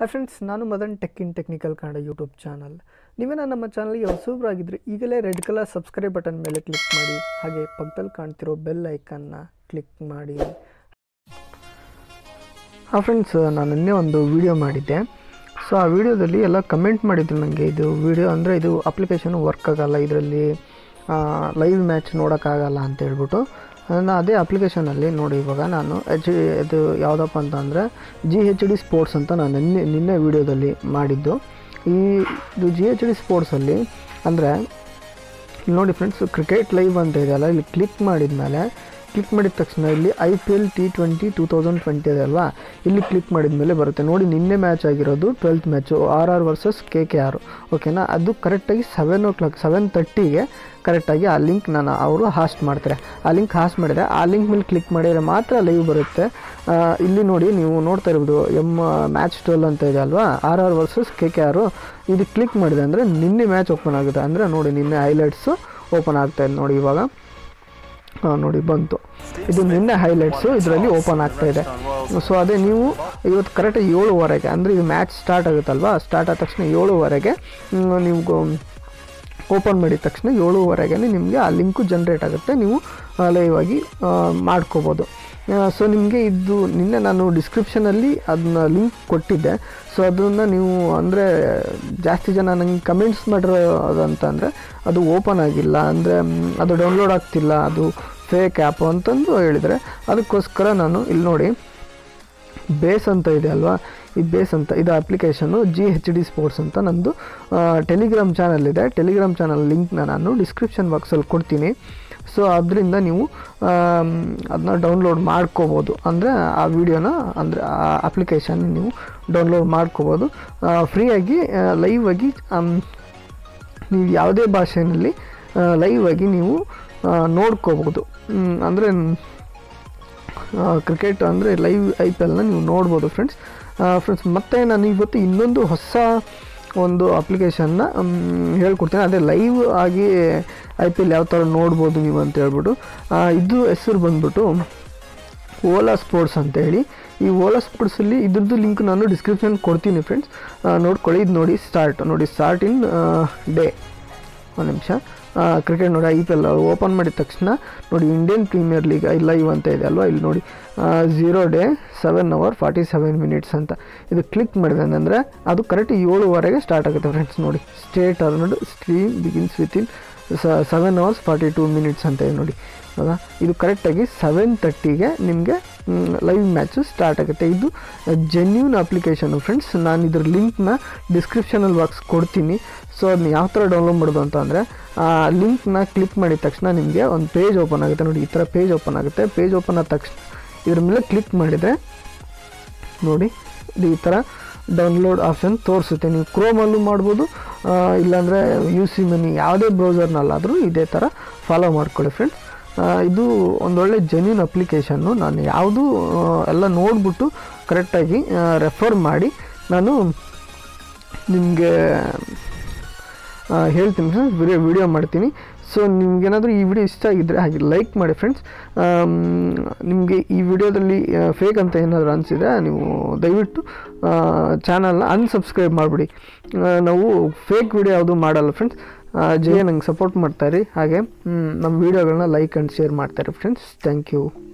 hi friends ನಾನು Madan tech in technical Kannada YouTube channel ನೀವೇನ ನಮ್ಮ ಚಾನಲ್ಗೆ ಹೊಸಬ್ರಾಗಿದ್ದರೆ ಈಗಲೇ ರೆಡ್ ಕಲರ್ ಸಬ್ಸ್ಕ್ರೈಬ್ ಬಟನ್ ಮೇಲೆ ಕ್ಲಿಕ್ ಮಾಡಿ ಹಾಗೆ ಪಕ್ಕದಲ್ಲಿ ಕಾಣ್ತಿರೋ ಬೆಲ್ ಐಕನ್ನ ಕ್ಲಿಕ್ ಮಾಡಿ ಹಾಂ ಫ್ರೆಂಡ್ಸ್ ನಾನು ನಿನ್ನೆ ಒಂದು ವಿಡಿಯೋ ಮಾಡಿದ್ದೆ ಸೊ ಆ ವಿಡಿಯೋದಲ್ಲಿ ಎಲ್ಲ ಕಮೆಂಟ್ ಮಾಡಿದ್ರು ನನಗೆ ಇದು ವಿಡಿಯೋ ಅಂದರೆ ಇದು ಅಪ್ಲಿಕೇಶನ್ ವರ್ಕ್ ಆಗಲ್ಲ ಇದರಲ್ಲಿ ಲೈವ್ ಮ್ಯಾಚ್ ನೋಡೋಕ್ಕಾಗಲ್ಲ ಅಂತ ಹೇಳ್ಬಿಟ್ಟು ನಾನು ಅದೇ ಅಪ್ಲಿಕೇಶನಲ್ಲಿ ನೋಡಿ ಇವಾಗ ನಾನು ಎಚ್ ಇದು ಯಾವುದಪ್ಪ ಅಂತ ಅಂದರೆ ಜಿ ಎಚ್ ಡಿ ಸ್ಪೋರ್ಟ್ಸ್ ಅಂತ ನಾನು ನಿನ್ನೆ ನಿನ್ನೆ ವಿಡಿಯೋದಲ್ಲಿ ಮಾಡಿದ್ದು ಈ ಇದು ಜಿ ಎಚ್ ಡಿ ಸ್ಪೋರ್ಟ್ಸಲ್ಲಿ ಅಂದರೆ ಇಲ್ಲಿ ನೋಡಿ ಫ್ರೆಂಡ್ಸ್ ಕ್ರಿಕೆಟ್ ಲೈವ್ ಅಂತ ಇದೆಯಲ್ಲ ಇಲ್ಲಿ ಕ್ಲಿಕ್ ಮಾಡಿದ ಮೇಲೆ ಕ್ಲಿಕ್ ಮಾಡಿದ ತಕ್ಷಣ ಇಲ್ಲಿ I P L T twenty two thousand twenty ಇದೆ ಅಲ್ವಾ ಇಲ್ಲಿ ಕ್ಲಿಕ್ ಮಾಡಿದ ಮೇಲೆ ಬರುತ್ತೆ ನೋಡಿ ನಿನ್ನೆ ಮ್ಯಾಚ್ ಆಗಿರೋದು twelfth match R R versus K K R ಓಕೆನಾ ಅದು ಕರೆಕ್ಟಾಗಿ ಸೆವೆನ್ ಓ ಕ್ಲಾಕ್ ಸೆವೆನ್ ತರ್ಟಿಗೆ ಕರೆಕ್ಟಾಗಿ ಆ ಲಿಂಕ್ ನಾನು ಅವರು ಹಾಸ್ಟ್ ಮಾಡ್ತಾರೆ ಆ ಲಿಂಕ್ ಹಾಸ್ಟ್ ಮಾಡಿದರೆ ಆ ಲಿಂಕ್ ಮೇಲೆ ಕ್ಲಿಕ್ ಮಾಡಿದರೆ ಮಾತ್ರ ಲೈವ್ ಬರುತ್ತೆ ಆ, ಇಲ್ಲಿ ನೋಡಿ ನೀವು ನೋಡ್ತಾ ಇರ್ಬೋದು ಎಮ್ ಮ್ಯಾಚ್ ಟ್ವೆಲ್ ಅಂತ ಇದೆ ಅಲ್ವಾ R R versus K K R ಇದು ಕ್ಲಿಕ್ ಮಾಡಿದೆ ಅಂದರೆ ನಿನ್ನೆ ಮ್ಯಾಚ್ ಓಪನ್ ಆಗುತ್ತೆ ಅಂದರೆ ನೋಡಿ ನಿನ್ನೆ ಹೈಲೈಟ್ಸು ಓಪನ್ ಆಗ್ತಾ ಇದೆ ನೋಡಿ ಇವಾಗ ಹಾಂ ನೋಡಿ ಬಂತು ಇದು ನಿನ್ನೆ ಹೈಲೈಟ್ಸು ಇದರಲ್ಲಿ ಓಪನ್ ಆಗ್ತಾ ಇದೆ ಸೊ ಅದೇ ನೀವು ಇವತ್ತು ಕರೆಕ್ಟಾಗಿ ಏಳುವರೆಗೆ ಅಂದರೆ ಇದು ಮ್ಯಾಚ್ ಸ್ಟಾರ್ಟ್ ಆಗುತ್ತಲ್ವಾ ಸ್ಟಾರ್ಟ್ ಆದ ತಕ್ಷಣ ಏಳುವರೆಗೆ ಮ್, ನೀವು ಓಪನ್ ಮಾಡಿದ ತಕ್ಷಣ ಏಳುವರೆಗೆ ನಿಮಗೆ ಆ ಲಿಂಕು ಜನ್ರೇಟ್ ಆಗುತ್ತೆ ನೀವು ಲೈವ್ ಆಗಿ ಮಾಡ್ಕೋಬೋದು ಸೊ ನಿಮಗೆ ಇದು ನಿನ್ನೆ ನಾನು ಡಿಸ್ಕ್ರಿಪ್ಷನಲ್ಲಿ ಅದನ್ನ ಲಿಂಕ್ ಕೊಟ್ಟಿದ್ದೆ ಸೊ ಅದನ್ನು ನೀವು ಅಂದರೆ ಜಾಸ್ತಿ ಜನ ನನಗೆ ಕಮೆಂಟ್ಸ್ ಮಾಡಿರೋದಂತಂದರೆ ಅದು ಓಪನ್ ಆಗಿಲ್ಲ ಅಂದರೆ ಅದು ಡೌನ್ಲೋಡ್ ಆಗ್ತಿಲ್ಲ ಅದು ಫೇಕ್ ಆ್ಯಪ್ ಅಂತಂದು ಹೇಳಿದರೆ ಅದಕ್ಕೋಸ್ಕರ ನಾನು ಇಲ್ಲಿ ನೋಡಿ ಬೇಸ್ ಅಂತ ಇದೆ ಅಲ್ವಾ ಈ ಬೇಸ್ ಅಂತ ಇದು ಅಪ್ಲಿಕೇಶನ್ನು ಜಿ ಎಚ್ ಡಿ ಸ್ಪೋರ್ಟ್ಸ್ ಅಂತ ನಂದು ಟೆಲಿಗ್ರಾಮ್ ಚಾನಲ್ ಇದೆ ಟೆಲಿಗ್ರಾಮ್ ಚಾನಲ್ ಲಿಂಕ್ನ ನಾನು ಡಿಸ್ಕ್ರಿಪ್ಷನ್ ಬಾಕ್ಸಲ್ಲಿ ಕೊಡ್ತೀನಿ ಸೊ ಅದರಿಂದ ನೀವು ಅದನ್ನ ಡೌನ್ಲೋಡ್ ಮಾಡ್ಕೋಬೋದು ಅಂದರೆ ಆ ವಿಡಿಯೋನ ಅಂದರೆ ಆ ಅಪ್ಲಿಕೇಶನ್ ನೀವು ಡೌನ್ಲೋಡ್ ಮಾಡ್ಕೋಬೋದು ಫ್ರೀಯಾಗಿ ಲೈವ್ ಆಗಿ ಆಮ್, ನೀವು ಯಾವುದೇ ಭಾಷೆಯಲ್ಲಿ ಲೈವ್ ಆಗಿ ನೀವು ಆ, ನೋಡ್ಕೋಬೋದು ಅಂದರೆ ಕ್ರಿಕೆಟ್ ಅಂದರೆ ಲೈವ್ ಐ ಪಿ ಎಲ್ನ ನೀವು ನೋಡ್ಬೋದು ಫ್ರೆಂಡ್ಸ್ ಫ್ರೆಂಡ್ಸ್ ಮತ್ತು ನಾನು ಇವತ್ತು ಇನ್ನೊಂದು ಹೊಸ ಒಂದು ಅಪ್ಲಿಕೇಶನ್ನ ಹೇಳ್ಕೊಡ್ತೀನಿ ಅದೇ ಲೈವ್ ಆಗಿ ಐ ಪಿ ಎಲ್ ಯಾವ ಥರ ನೋಡ್ಬೋದು ನೀವು ಅಂತ ಹೇಳ್ಬಿಟ್ಟು ಆ, ಇದು ಹೆಸರು ಬಂದ್ಬಿಟ್ಟು ಓಲಾ ಸ್ಪೋರ್ಟ್ಸ್ ಅಂತ ಹೇಳಿ ಈ ಓಲಾ ಸ್ಪೋರ್ಟ್ಸಲ್ಲಿ ಇದ್ರದ್ದು ಲಿಂಕ್ ನಾನು ಡಿಸ್ಕ್ರಿಪ್ಷನ್ ಕೊಡ್ತೀನಿ ಫ್ರೆಂಡ್ಸ್ ನೋಡ್ಕೊಳ್ಳಿ ಇದು ನೋಡಿ ಸ್ಟಾರ್ಟ್ ನೋಡಿ ಸ್ಟಾರ್ಟ್ ಇನ್ ಡೇ ಒಂದು ನಿಮಿಷ ಕ್ರಿಕೆಟ್ ನೋಡಿ ಐ ಪಿ ಎಲ್ ಓಪನ್ ಮಾಡಿದ ತಕ್ಷಣ ನೋಡಿ Indian Premier League I live ಅಂತ ಇದೆ ಅಲ್ವಾ ಇಲ್ಲಿ ನೋಡಿ zero day seven hour forty seven minutes ಅಂತ ಇದು ಕ್ಲಿಕ್ ಮಾಡಿದೆ ಅಂದರೆ ಅದು ಕರೆಕ್ಟ್ ಏಳುವರೆಗೆ ಸ್ಟಾರ್ಟ್ ಆಗುತ್ತೆ ಫ್ರೆಂಡ್ಸ್ ನೋಡಿ state earned stream begins within seven hours forty two minutes ಅಂತ ಇದೆ ನೋಡಿ ಹೌದಾ ಇದು ಕರೆಕ್ಟಾಗಿ ಸೆವೆನ್ ತರ್ಟಿಗೆ ನಿಮಗೆ ಲೈವ್ ಮ್ಯಾಚು ಸ್ಟಾರ್ಟ್ ಆಗುತ್ತೆ ಇದು ಜೆನ್ಯೂನ್ ಅಪ್ಲಿಕೇಶನು ಫ್ರೆಂಡ್ಸ್ ನಾನು ಇದ್ರ ಲಿಂಕ್ನ ಡಿಸ್ಕ್ರಿಪ್ಷನಲ್ಲಿ ಬಾಕ್ಸ್ ಕೊಡ್ತೀನಿ ಸೊ ಅದನ್ನ ಯಾವ ಥರ ಡೌನ್ಲೋಡ್ ಮಾಡೋದು ಅಂತ ಅಂದರೆ ಆ ಲಿಂಕ್ನ ಕ್ಲಿಕ್ ಮಾಡಿದ ತಕ್ಷಣ ನಿಮಗೆ ಒಂದು ಪೇಜ್ ಓಪನ್ ಆಗುತ್ತೆ ನೋಡಿ ಈ ಥರ ಪೇಜ್ ಓಪನ್ ಆಗುತ್ತೆ ಪೇಜ್ ಓಪನ್ ಆದ ತಕ್ಷಣ ಇದ್ರ ಮೇಲೆ ಕ್ಲಿಕ್ ಮಾಡಿದರೆ ನೋಡಿ ಇದು ಈ ಥರ ಡೌನ್ಲೋಡ್ ಆಪ್ಷನ್ ತೋರಿಸುತ್ತೆ ನೀವು ಕ್ರೋಮಲ್ಲೂ ಮಾಡ್ಬೋದು ಆ, ಇಲ್ಲಾಂದರೆ ಯು ಸಿ ಮನಿ ಯಾವುದೇ ಬ್ರೌಸರ್ನಲ್ಲಾದರೂ ಇದೇ ಥರ ಫಾಲೋ ಮಾಡ್ಕೊಳ್ಳಿ ಫ್ರೆಂಡ್ಸ್ ಇದು ಒಂದೊಳ್ಳೆ ಜೆನ್ಯೂನ್ ಅಪ್ಲಿಕೇಶನ್ನು ನಾನು ಯಾವುದು ಎಲ್ಲ ನೋಡಿಬಿಟ್ಟು ಕರೆಕ್ಟಾಗಿ ರೆಫರ್ ಮಾಡಿ ನಾನು ನಿಮಗೆ ಹೇಳ್ತೀನಿ ಫ್ರೆಂಡ್ಸ್ ವಿಡಿಯೋ ವಿಡಿಯೋ ಮಾಡ್ತೀನಿ ಸೊ ನಿಮ್ಗೇನಾದರೂ ಈ ವಿಡಿಯೋ ಇಷ್ಟ ಆಗಿದ್ದರೆ ಹಾಗೆ ಲೈಕ್ ಮಾಡಿ ಫ್ರೆಂಡ್ಸ್ ನಿಮಗೆ ಈ ವಿಡಿಯೋದಲ್ಲಿ ಫೇಕ್ ಅಂತ ಏನಾದರೂ ಅನಿಸಿದ್ರೆ ನೀವು ದಯವಿಟ್ಟು ಚಾನಲ್ನ ಅನ್ಸಬ್ಸ್ಕ್ರೈಬ್ ಮಾಡಿಬಿಡಿ ನಾವು ಫೇಕ್ ವಿಡಿಯೋ ಯಾವುದು ಮಾಡಲ್ಲ ಫ್ರೆಂಡ್ಸ್ ಜಯ ನಂಗೆ ಸಪೋರ್ಟ್ ಮಾಡ್ತಾಯಿರಿ ಹಾಗೆ ಮ್, ನಮ್ಮ ವೀಡಿಯೋಗಳನ್ನ ಲೈಕ್ ಆ್ಯಂಡ್ ಶೇರ್ ಮಾಡ್ತಾರೆ ಫ್ರೆಂಡ್ಸ್ ಥ್ಯಾಂಕ್ ಯು